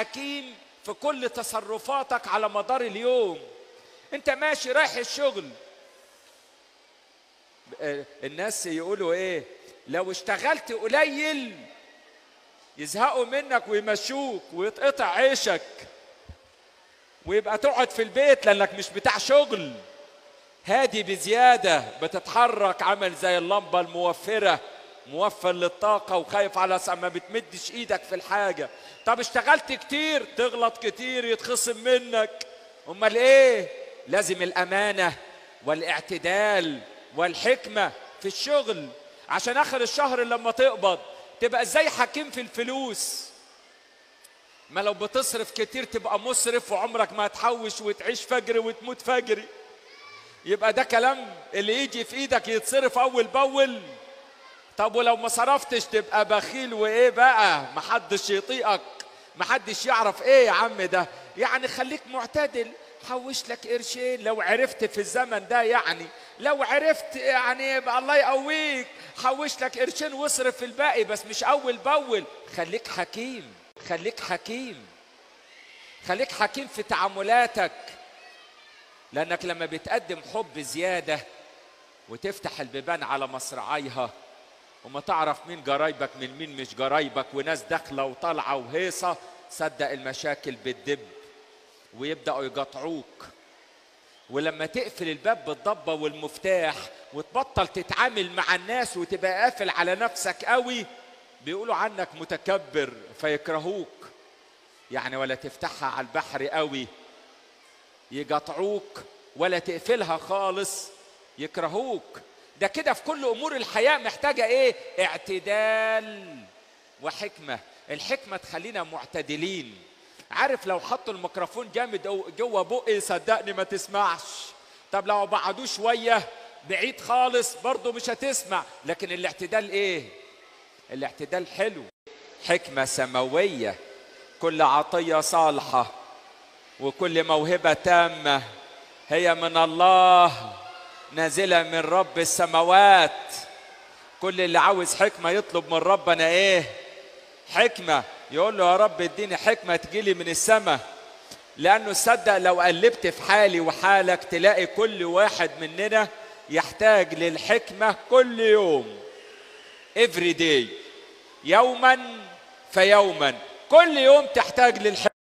حكيم في كل تصرفاتك على مدار اليوم انت ماشي رايح الشغل الناس يقولوا ايه لو اشتغلت قليل يزهقوا منك ويمشوك ويتقطع عيشك ويبقى تقعد في البيت لانك مش بتاع شغل هادي بزياده بتتحرك عامل زي اللمبه الموفره موفر للطاقة وخايف على ما بتمدش ايدك في الحاجة طب اشتغلت كتير تغلط كتير يتخصم منك امال ايه لازم الامانة والاعتدال والحكمة في الشغل عشان اخر الشهر لما تقبض تبقى ازاي حكيم في الفلوس ما لو بتصرف كتير تبقى مسرف وعمرك ما هتحوش وتعيش فجر وتموت فجري يبقى ده كلام اللي يجي في ايدك يتصرف اول باول طب ولو ما صرفتش تبقى بخيل وايه بقى محدش يطيقك محدش يعرف ايه يا عم ده يعني خليك معتدل حوش لك قرشين لو عرفت في الزمن ده يعني لو عرفت يعني يبقى الله يقويك حوش لك قرشين واصرف الباقي بس مش اول باول خليك حكيم خليك حكيم خليك حكيم في تعاملاتك لانك لما بتقدم حب زياده وتفتح البيبان على مصراعيها وما تعرف مين جرايبك من مين مش جرايبك وناس داخله وطالعه وهيصه صدق المشاكل بتدب ويبداوا يقطعوك ولما تقفل الباب بالضبه والمفتاح وتبطل تتعامل مع الناس وتبقى قافل على نفسك قوي بيقولوا عنك متكبر فيكرهوك يعني ولا تفتحها على البحر قوي يقطعوك ولا تقفلها خالص يكرهوك ده كده في كل امور الحياه محتاجه ايه اعتدال وحكمه الحكمه تخلينا معتدلين عارف لو حطوا الميكروفون جامد جوه بقي صدقني ما تسمعش طب لو بعدوه شويه بعيد خالص برضه مش هتسمع لكن الاعتدال ايه الاعتدال حلو حكمه سماويه كل عطيه صالحه وكل موهبه تامه هي من الله نازله من رب السماوات كل اللي عاوز حكمه يطلب من ربنا ايه حكمه يقول له يا رب اديني حكمه تجيلي من السماء لانه صدق لو قلبت في حالي وحالك تلاقي كل واحد مننا يحتاج للحكمه كل يوم every day يوما فيوما كل يوم تحتاج للحكمه